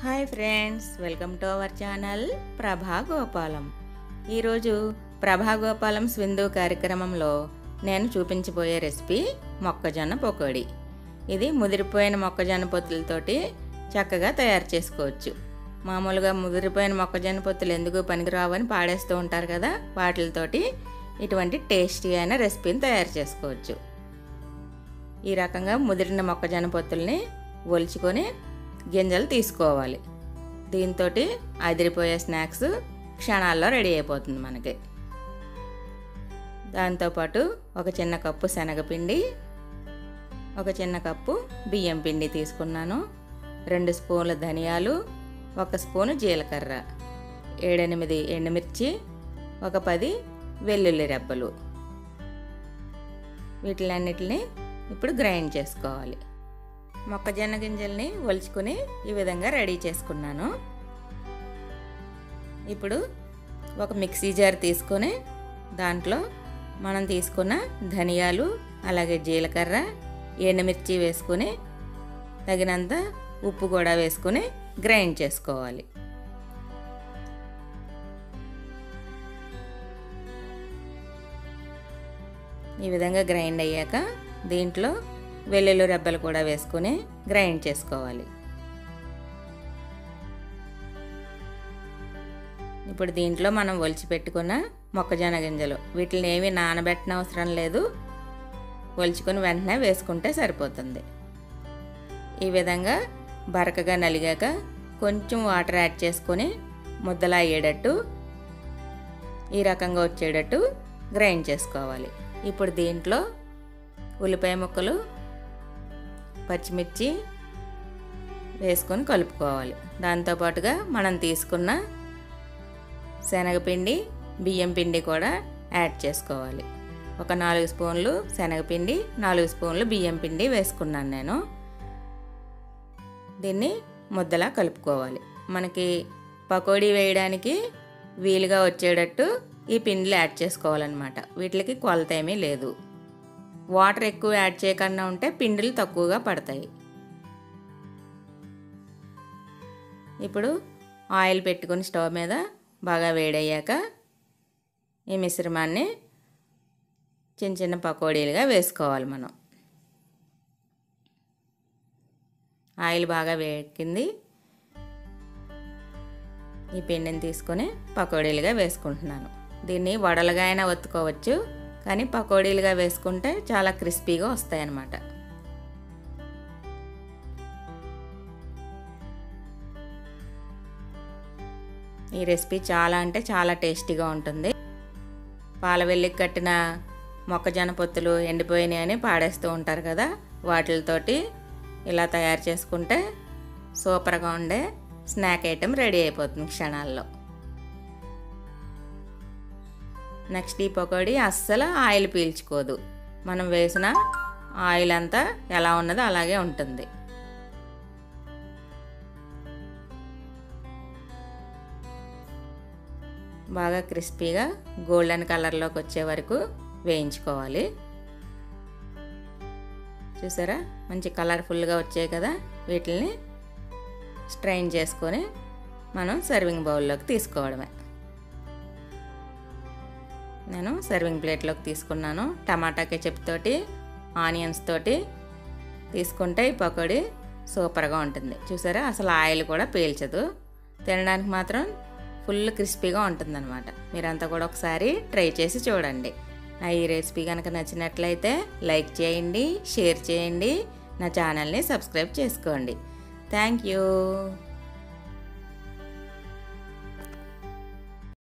hi friends welcome to our channel Prabha Gopalam ఈరోజు ప్రభా గోపాలం స్విందు కార్యక్రమంలో నేను చూపించబోయే రెసిపీ మొక్కజొన్న పకోడీ ఇది ముదిరిపోయిన మొక్కజొన్న పొత్తులతోటి చక్కగా తయారు చేసుకోవచ్చు మామూలుగా ముదిరిపోయిన మొక్కజొన్న పొత్తులు ఎందుకు పనికిరావని పాడేస్తూ ఉంటారు కదా వాటితోటి ఇటువంటి టేస్టీ అయిన రెసిపీని తయారు చేసుకోవచ్చు ఈ రకంగా ముదిరిన మొక్కజొన్న పొత్తుల్ని ఒలుచుకొని గింజలు తీసుకోవాలి దీంతో అదిరిపోయే స్నాక్స్ క్షణాల్లో రెడీ అయిపోతుంది మనకి దాంతోపాటు ఒక చిన్న కప్పు శనగపిండి ఒక చిన్న కప్పు బియ్యం పిండి తీసుకున్నాను రెండు స్పూన్ల ధనియాలు ఒక స్పూను జీలకర్ర ఏడెనిమిది ఎండుమిర్చి ఒక పది వెల్లుల్లి రెబ్బలు వీటిలన్నిటిని ఇప్పుడు గ్రైండ్ చేసుకోవాలి మొక్కజొన్న గింజల్ని ఒలుచుకుని ఈ విధంగా రెడీ చేసుకున్నాను ఇప్పుడు ఒక మిక్సీ జార్ తీసుకొని దాంట్లో మనం తీసుకున్న ధనియాలు అలాగే జీలకర్ర ఎండుమిర్చి వేసుకుని తగినంత ఉప్పు కూడా వేసుకుని గ్రైండ్ చేసుకోవాలి ఈ విధంగా గ్రైండ్ అయ్యాక దీంట్లో వెల్లుల్లి రెబ్బలు కూడా వేసుకుని గ్రైండ్ చేసుకోవాలి ఇప్పుడు దీంట్లో మనం ఒలిచి పెట్టుకున్న మొక్కజొన్న గింజలు వీటిని ఏమీ నానబెట్టిన అవసరం లేదు ఒలుచుకొని వెంటనే వేసుకుంటే సరిపోతుంది ఈ విధంగా బరకగా నలిగాక కొంచెం వాటర్ యాడ్ చేసుకొని ముద్దలా అయ్యేటట్టు ఈ రకంగా వచ్చేటట్టు గ్రైండ్ చేసుకోవాలి ఇప్పుడు దీంట్లో ఉల్లిపాయ ముక్కలు పచ్చిమిర్చి వేసుకొని కలుపుకోవాలి దాంతోపాటుగా మనం తీసుకున్న శనగపిండి బియ్యం పిండి కూడా యాడ్ చేసుకోవాలి ఒక నాలుగు స్పూన్లు శనగపిండి నాలుగు స్పూన్లు బియ్యం పిండి వేసుకున్నాను నేను దీన్ని ముద్దలా కలుపుకోవాలి మనకి పకోడీ వేయడానికి వీలుగా వచ్చేటట్టు ఈ పిండిలు యాడ్ చేసుకోవాలన్నమాట వీటికి కొలత ఏమీ లేదు వాటర్ ఎక్కువ యాడ్ చేయకుండా ఉంటే పిండిలు తక్కువగా పడతాయి ఇప్పుడు ఆయిల్ పెట్టుకుని స్టవ్ మీద బాగా వేడయ్యాక ఈ మిశ్రమాన్ని చిన్న చిన్న పకోడీలుగా వేసుకోవాలి మనం ఆయిల్ బాగా వేడెక్కింది ఈ పిండిని తీసుకొని పకోడీలుగా వేసుకుంటున్నాను దీన్ని వడలుగా అయినా ఒత్తుకోవచ్చు కానీ పకోడీలుగా వేసుకుంటే చాలా క్రిస్పీగా వస్తాయన్నమాట ఈ రెసిపీ చాలా అంటే చాలా టేస్టీగా ఉంటుంది పాల వెల్లికి కట్టిన మొక్కజొన్న పొత్తులు ఎండిపోయినాయని పాడేస్తూ ఉంటారు కదా వాటితోటి ఇలా తయారు చేసుకుంటే సూపర్గా ఉండే స్నాక్ ఐటెం రెడీ అయిపోతుంది క్షణాల్లో నెక్స్ట్ ఈ పకోడీ అస్సలు ఆయిల్ పీల్చుకోదు మనం వేసిన ఆయిల్ అంతా ఎలా ఉన్నదో అలాగే ఉంటుంది బాగా క్రిస్పీగా గోల్డెన్ కలర్లోకి వచ్చే వరకు వేయించుకోవాలి చూసారా మంచి కలర్ఫుల్గా వచ్చాయి కదా వీటిని స్ట్రైన్ చేసుకొని మనం సర్వింగ్ బౌల్లోకి తీసుకోవడమే నేను సర్వింగ్ ప్లేట్లోకి తీసుకున్నాను టమాటా కెచప్ తోటి ఆనియన్స్ తోటి తీసుకుంటే ఈ పకోడీ సూపర్గా ఉంటుంది చూసారా అసలు ఆయిల్ కూడా పీల్చదు తినడానికి మాత్రం ఫుల్ క్రిస్పీగా ఉంటుందన్నమాట మీరంతా కూడా ఒకసారి ట్రై చేసి చూడండి నా ఈ రెసిపీ కనుక నచ్చినట్లయితే లైక్ చేయండి షేర్ చేయండి నా ఛానల్ని సబ్స్క్రైబ్ చేసుకోండి థ్యాంక్ యూ